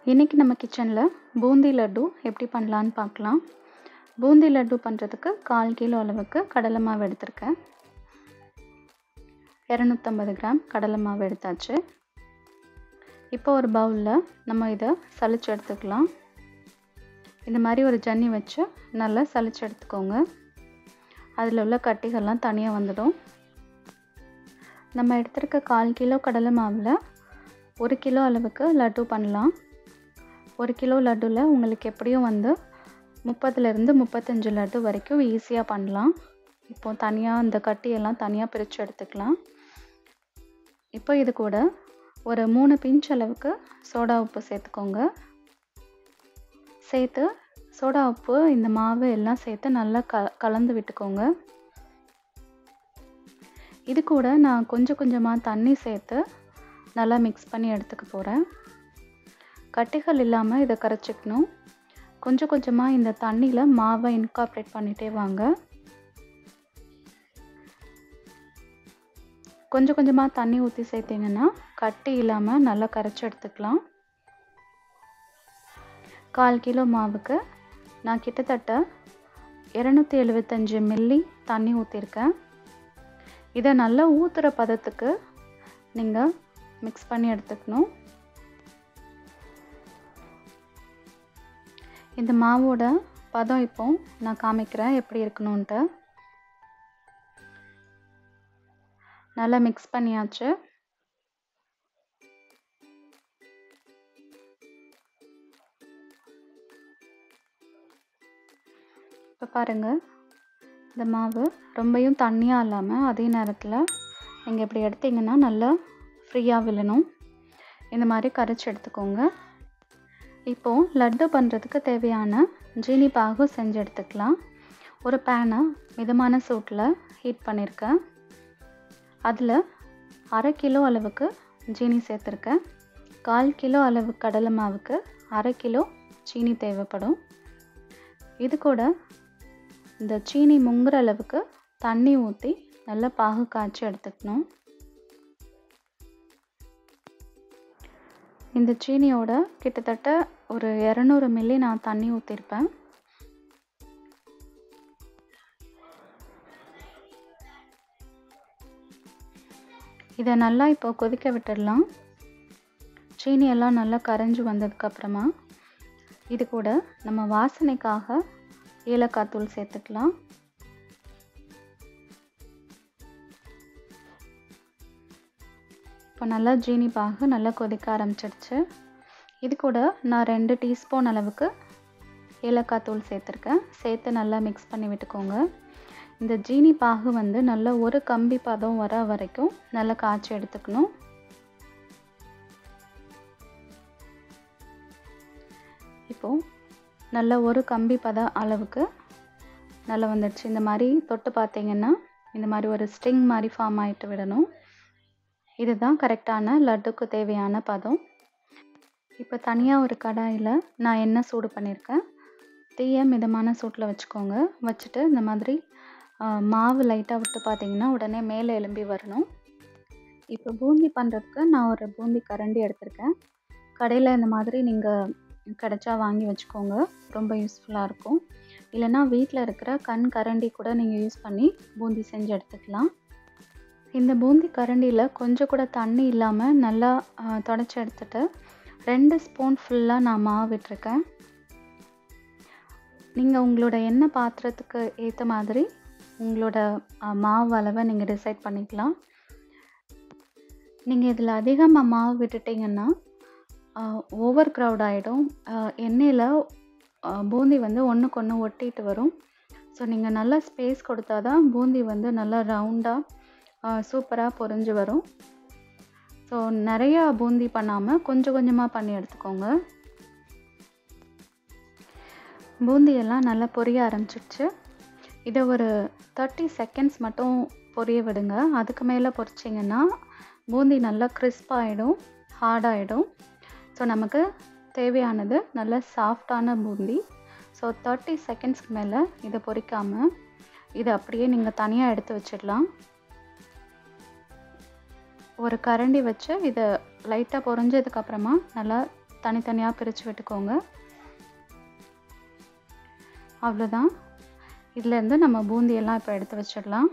இன்றைக்கி நம்ம கிச்சனில் பூந்தி லட்டு எப்படி பண்ணலான்னு பார்க்கலாம் பூந்தி லட்டு பண்ணுறதுக்கு கால் கிலோ அளவுக்கு கடலை மாவு எடுத்திருக்கேன் இரநூத்தம்பது கிராம் கடலை மாவு எடுத்தாச்சு இப்போ ஒரு பவுலில் நம்ம இதை சளிச்சு எடுத்துக்கலாம் இந்த மாதிரி ஒரு ஜன்னி வச்சு நல்லா சளிச்சு எடுத்துக்கோங்க அதில் உள்ள கட்டிகள்லாம் தனியாக வந்துடும் நம்ம எடுத்திருக்க கால் கிலோ கடலை மாவில் ஒரு கிலோ அளவுக்கு லட்டு பண்ணலாம் ஒரு கிலோ லட்டுவில் உங்களுக்கு எப்படியும் வந்து முப்பதுலேருந்து முப்பத்தஞ்சு லட்டு வரைக்கும் ஈஸியாக பண்ணலாம் இப்போது தனியாக இந்த கட்டியெல்லாம் தனியாக பிரித்து எடுத்துக்கலாம் இப்போ இது கூட ஒரு மூணு பிஞ்ச் அளவுக்கு சோடா உப்பு சேர்த்துக்கோங்க சேர்த்து சோடா உப்பு இந்த மாவு எல்லாம் சேர்த்து நல்லா க கலந்து விட்டுக்கோங்க இது கூட நான் கொஞ்சம் கொஞ்சமாக தண்ணி சேர்த்து நல்லா மிக்ஸ் பண்ணி எடுத்துக்க போகிறேன் கட்டிகள் இல்லாமல் இதை கரைச்சிக்கணும் கொஞ்சம் கொஞ்சமாக இந்த தண்ணியில் மாவை இன்காப்ரேட் பண்ணிகிட்டே வாங்க கொஞ்சம் கொஞ்சமாக தண்ணி ஊற்றி சேர்த்திங்கன்னா கட்டி இல்லாமல் நல்லா கரைச்சி எடுத்துக்கலாம் கால் கிலோ மாவுக்கு நான் கிட்டத்தட்ட இரநூத்தி எழுபத்தஞ்சி மில்லி தண்ணி ஊற்றிருக்கேன் இதை நல்லா ஊற்றுற பதத்துக்கு நீங்கள் மிக்ஸ் பண்ணி எடுத்துக்கணும் இந்த மாவோட பதம் இப்போ நான் காமிக்கிறேன் எப்படி இருக்கணுன்ட்டு நல்லா மிக்ஸ் பண்ணியாச்சு இப்போ பாருங்கள் இந்த மாவு ரொம்பையும் தண்ணியாக இல்லாமல் அதே நேரத்தில் நீங்கள் இப்படி எடுத்திங்கன்னா நல்லா ஃப்ரீயாக விழணும் இந்த மாதிரி கரைச்சி எடுத்துக்கோங்க இப்போது லட்டு பண்ணுறதுக்கு தேவையான ஜீனி பாகு செஞ்சு எடுத்துக்கலாம் ஒரு பேனை மிதமான சூட்டில் ஹீட் பண்ணியிருக்கேன் அதில் அரை கிலோ அளவுக்கு ஜீனி சேர்த்துருக்கேன் கால் கிலோ அளவு கடலை மாவுக்கு அரை கிலோ சீனி தேவைப்படும் இது கூட இந்த சீனி முங்குற அளவுக்கு தண்ணி ஊற்றி நல்லா பாகு காய்ச்சி எடுத்துக்கணும் இந்த சீனியோட கிட்டத்தட்ட ஒரு இரநூறு மில்லி நான் தண்ணி ஊற்றிருப்பேன் இதை நல்லா இப்போ கொதிக்க விட்டுடலாம் சீனி எல்லாம் நல்லா கரைஞ்சி வந்ததுக்கப்புறமா இது கூட நம்ம வாசனைக்காக ஏலக்காய் தூள் சேர்த்துக்கலாம் இப்போ நல்லா ஜீனி பாகு நல்லா கொதிக்க ஆரம்பிச்சிடுச்சு இது கூட நான் ரெண்டு டீஸ்பூன் அளவுக்கு ஏலக்காய் தூள் சேர்த்துருக்கேன் சேர்த்து நல்லா மிக்ஸ் பண்ணி விட்டுக்கோங்க இந்த ஜீனி பாகு வந்து நல்லா ஒரு கம்பி பதம் வர வரைக்கும் நல்லா காய்ச்சி எடுத்துக்கணும் இப்போது நல்ல ஒரு கம்பி பத அளவுக்கு நல்லா வந்துடுச்சு இந்த மாதிரி தொட்டு பார்த்தீங்கன்னா இந்த மாதிரி ஒரு ஸ்ட்ரிங் மாதிரி ஃபார்ம் ஆகிட்டு விடணும் இதுதான் கரெக்டான லட்டுக்கு தேவையான பதம் இப்போ தனியாக ஒரு கடாயில் நான் எண்ணெய் சூடு பண்ணியிருக்கேன் தீயை மிதமான சூட்டில் வச்சுக்கோங்க வச்சுட்டு இந்த மாதிரி மாவு லைட்டாக விட்டு பார்த்தீங்கன்னா உடனே மேலே எலும்பி வரணும் இப்போ பூந்தி பண்ணுறதுக்கு நான் ஒரு பூந்தி கரண்டி எடுத்திருக்கேன் கடையில் இந்த மாதிரி நீங்கள் கிடச்சா வாங்கி வச்சுக்கோங்க ரொம்ப யூஸ்ஃபுல்லாக இருக்கும் இல்லைனா வீட்டில் இருக்கிற கண் கரண்டி கூட நீங்கள் யூஸ் பண்ணி பூந்தி செஞ்சு எடுத்துக்கலாம் இந்த பூந்தி கரண்டியில் கொஞ்சம் கூட தண்ணி இல்லாமல் நல்லா தொடச்சி எடுத்துட்டு ரெண்டு ஸ்பூன் ஃபுல்லாக நான் மாவு விட்டுருக்கேன் நீங்கள் உங்களோட எண்ணெய் பாத்திரத்துக்கு ஏற்ற மாதிரி உங்களோட மாவு அளவை நீங்கள் டிசைட் பண்ணிக்கலாம் நீங்கள் இதில் அதிகமாக மாவு விட்டுட்டிங்கன்னா ஓவர் க்ரௌட் ஆகிடும் எண்ணெயில் பூந்தி வந்து ஒன்றுக்கு ஒன்று ஒட்டிட்டு வரும் ஸோ நீங்கள் நல்லா ஸ்பேஸ் கொடுத்தா தான் பூந்தி வந்து நல்லா ரவுண்டாக சூப்பராக பொரிஞ்சு வரும் ஸோ நிறையா பூந்தி பண்ணாமல் கொஞ்சம் கொஞ்சமாக பண்ணி எடுத்துக்கோங்க பூந்தியெல்லாம் நல்லா பொரிய ஆரம்பிச்சிடுச்சு இதை ஒரு தேர்ட்டி செகண்ட்ஸ் மட்டும் பொரிய விடுங்க அதுக்கு மேலே பொரிச்சிங்கன்னா பூந்தி நல்லா கிறிஸ்பாகிடும் ஹார்டாகிடும் ஸோ நமக்கு தேவையானது நல்ல சாஃப்டான பூந்தி ஸோ தேர்ட்டி செகண்ட்ஸ்க்கு மேலே இதை பொரிக்காமல் இதை அப்படியே நீங்கள் தனியாக எடுத்து வச்சிடலாம் ஒரு கரண்டி வச்சு இதை லைட்டாக பொரிஞ்சதுக்கப்புறமா நல்லா தனித்தனியாக பிரித்து விட்டுக்கோங்க அவ்வளோதான் இதுலேருந்து நம்ம பூந்தியெல்லாம் இப்போ எடுத்து வச்சிடலாம்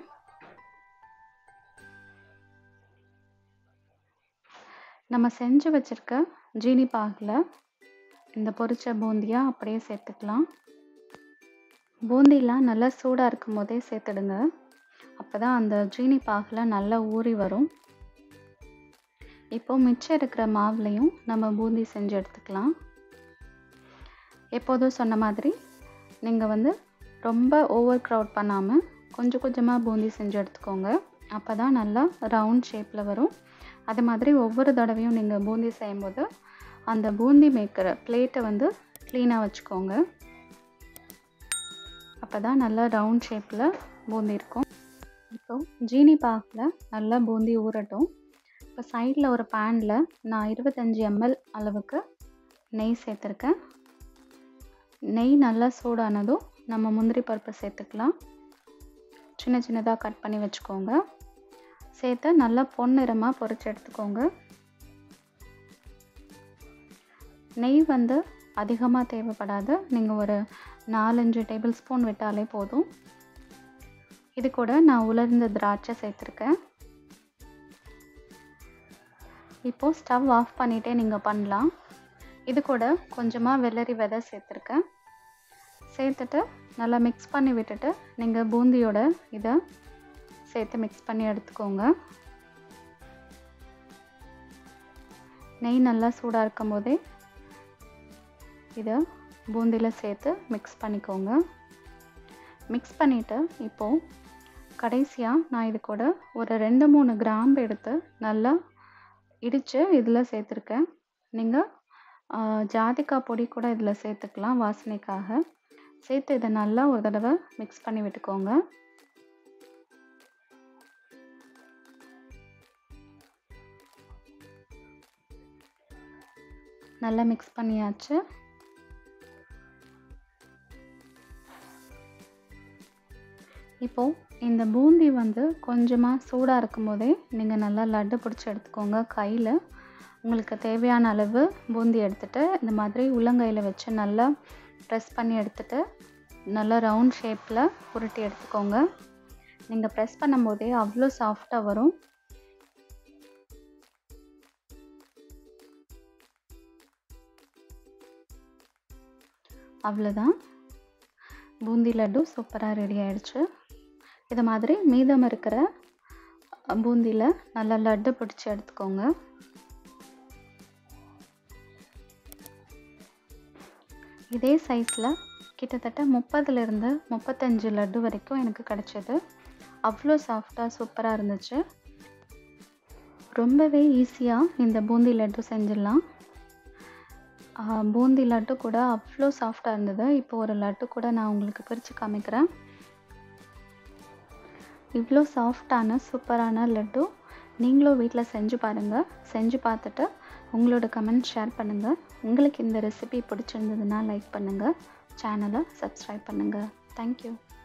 நம்ம செஞ்சு வச்சுருக்க ஜீனி பாகில் இந்த பொரிச்ச பூந்தியாக அப்படியே சேர்த்துக்கலாம் பூந்திலாம் நல்லா சூடாக இருக்கும் போதே சேர்த்துடுங்க அப்போ தான் அந்த ஜீனி பாகில் நல்லா ஊறி வரும் இப்போ மிச்சம் இருக்கிற மாவுலையும் நம்ம பூந்தி செஞ்சு எடுத்துக்கலாம் எப்போதும் சொன்ன மாதிரி நீங்கள் வந்து ரொம்ப ஓவர் க்ரௌட் பண்ணாமல் கொஞ்சம் கொஞ்சமாக பூந்தி செஞ்சு எடுத்துக்கோங்க அப்போ தான் நல்லா ரவுண்ட் ஷேப்பில் வரும் அது மாதிரி ஒவ்வொரு தடவையும் நீங்கள் பூந்தி செய்யும்போது அந்த பூந்தி மேக்கிற பிளேட்டை வந்து க்ளீனாக வச்சுக்கோங்க அப்போ தான் நல்லா ரவுண்ட் ஷேப்பில் பூந்தி இருக்கும் இப்போ ஜீனி பாகில் நல்லா பூந்தி ஊறட்டும் இப்போ சைடில் ஒரு பேனில் நான் இருபத்தஞ்சி எம்எல் அளவுக்கு நெய் சேர்த்துருக்கேன் நெய் நல்லா சூடானதும் நம்ம முந்திரி பருப்பு சேர்த்துக்கலாம் சின்ன சின்னதாக கட் பண்ணி வச்சுக்கோங்க சேர்த்து நல்லா பொன்னிறமாக பொரிச்சு எடுத்துக்கோங்க நெய் வந்து அதிகமாக தேவைப்படாது நீங்கள் ஒரு நாலஞ்சு டேபிள் ஸ்பூன் விட்டாலே போதும் இது கூட நான் உலர்ந்த திராட்சை சேர்த்துருக்கேன் இப்போது ஸ்டவ் ஆஃப் பண்ணிகிட்டே நீங்கள் பண்ணலாம் இது கூட கொஞ்சமாக வெள்ளரி விதை சேர்த்துருக்கேன் சேர்த்துட்டு நல்லா மிக்ஸ் பண்ணி விட்டுட்டு நீங்கள் பூந்தியோட இதை சேர்த்து மிக்ஸ் பண்ணி எடுத்துக்கோங்க நெய் நல்லா சூடாக இருக்கும் போதே இதை பூந்தியில் சேர்த்து மிக்ஸ் பண்ணிக்கோங்க மிக்ஸ் பண்ணிவிட்டு இப்போது கடைசியாக நான் இது கூட ஒரு ரெண்டு மூணு கிராம்பு எடுத்து நல்லா இடித்து இதில் சேர்த்துருக்கேன் நீங்கள் ஜாதிக்காய் பொடி கூட இதில் சேர்த்துக்கலாம் வாசனைக்காக சேர்த்து இதை நல்லா ஒரு தடவை மிக்ஸ் பண்ணி விட்டுக்கோங்க நல்லா மிக்ஸ் பண்ணியாச்சு இப்போது இந்த பூந்தி வந்து கொஞ்சமாக சூடாக இருக்கும் போதே நீங்கள் நல்லா லட்டு பிடிச்சி எடுத்துக்கோங்க கையில் உங்களுக்கு தேவையான அளவு பூந்தி எடுத்துகிட்டு இந்த மாதிரி உள்ளங்கையில் வச்சு நல்லா ப்ரெஸ் பண்ணி எடுத்துகிட்டு நல்லா ரவுண்ட் ஷேப்பில் உருட்டி எடுத்துக்கோங்க நீங்கள் ப்ரெஸ் பண்ணும்போதே அவ்வளோ சாஃப்டாக வரும் அவ்வளோதான் பூந்தி லட்டு சூப்பராக ரெடி ஆயிடுச்சு இது மாதிரி மீதம் இருக்கிற பூந்தியில் நல்லா லட்டு பிடிச்சி எடுத்துக்கோங்க இதே சைஸில் கிட்டத்தட்ட முப்பதுலேருந்து முப்பத்தஞ்சு லட்டு வரைக்கும் எனக்கு கிடச்சிது அவ்வளோ சாஃப்டாக சூப்பராக இருந்துச்சு ரொம்பவே ஈஸியாக இந்த பூந்தி லட்டு செஞ்சிடலாம் பூந்தி லட்டு கூட அவ்வளோ சாஃப்டாக இருந்தது இப்போ ஒரு லட்டு கூட நான் உங்களுக்கு பிரித்து காமிக்கிறேன் இவ்வளோ சாஃப்டான சூப்பரான லட்டு நீங்களும் வீட்டில் செஞ்சு பாருங்கள் செஞ்சு பார்த்துட்டு உங்களோட கமெண்ட் ஷேர் பண்ணுங்கள் உங்களுக்கு இந்த ரெசிபி பிடிச்சிருந்ததுன்னா லைக் பண்ணுங்கள் சேனலை சப்ஸ்கிரைப் பண்ணுங்கள் தேங்க்யூ